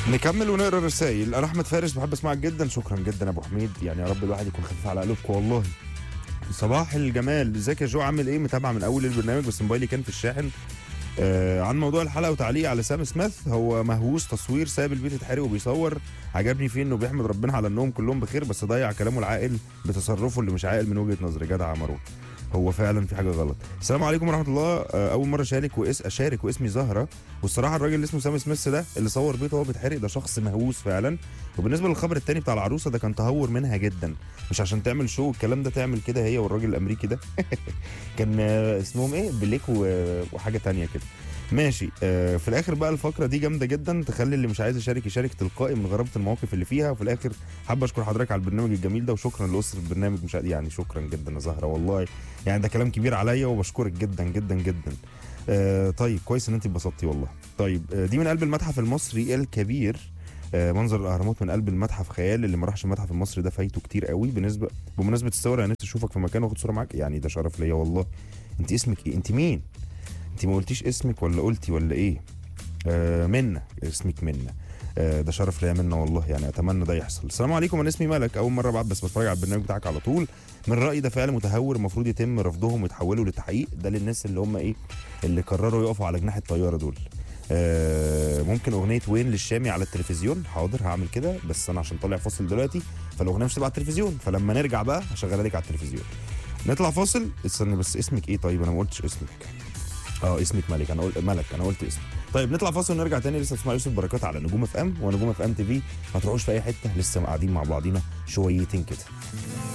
نكمل ونقرا الرسائل انا احمد فارس بحب اسمعك جدا شكرا جدا يا ابو حميد يعني يا رب الواحد يكون خفيف على قلوبكم والله صباح الجمال ازيك يا جو عامل ايه متابع من اول البرنامج بس موبايلي كان في الشاحن آه عن موضوع الحلقه وتعليق على سام سميث هو مهووس تصوير ساب البيت يتحرق وبيصور عجبني فيه انه بيحمد ربنا على انهم كلهم بخير بس ضيع كلامه العاقل بتصرفه اللي مش عاقل من وجهه نظري جدع مروه هو فعلا في حاجه غلط السلام عليكم ورحمه الله آه، اول مره اشارك واس اشارك واسمي زهره والصراحه الراجل اللي اسمه سام سميث ده اللي صور بيته وهو بيتحرق ده شخص مهووس فعلا وبالنسبه للخبر التاني بتاع العروسه ده كان تهور منها جدا مش عشان تعمل شو الكلام ده تعمل كده هي والراجل الامريكي ده كان آه، اسمهم ايه بليك و- وحاجه تانية كده ماشي آه في الاخر بقى الفقره دي جامده جدا تخلي اللي مش عايز يشارك يشارك تلقائي من غرابه المواقف اللي فيها وفي الاخر حابب اشكر حضرتك على البرنامج الجميل ده وشكرا لاسره البرنامج مش يعني شكرا جدا يا زهره والله يعني ده كلام كبير عليا وبشكرك جدا جدا جدا آه طيب كويس ان انت اتبسطتي والله طيب آه دي من قلب المتحف المصري الكبير آه منظر الاهرامات من قلب المتحف خيال اللي ما راحش المتحف المصري ده فايته كتير قوي بالنسبه بمناسبه الصور انا نفسي اشوفك في مكان واخد صوره معاك يعني ده شرف ليا والله انت اسمك ايه انت مين انت ما قلتيش اسمك ولا قلتي ولا ايه آه منا اسمك منا آه ده شرف ليا منا والله يعني اتمنى ده يحصل السلام عليكم انا اسمي ملك اول مره بعد بس بتفرج على البرنامج بتاعك على طول من رايي ده فعل متهور المفروض يتم رفضهم ويتحولوا لتحقيق ده للناس اللي هم ايه اللي قرروا يقفوا على جناح الطياره دول آه ممكن اغنيه وين للشامي على التلفزيون حاضر هعمل كده بس انا عشان طالع فاصل دلوقتي فالاغنيه مش تبقى على التلفزيون فلما نرجع بقى هشغلها لك على التلفزيون نطلع فاصل استنى بس اسمك ايه طيب انا ما قلتش اسمك اه اسمك ملك انا قلت ملك انا قلت اسمك طيب نطلع فاصل ونرجع تاني لسه تسمع يوسف بركات على نجوم اف ام ونجوم اف ام تي في ما تروحوش في اي حته لسه قاعدين مع بعضينا شويتين كده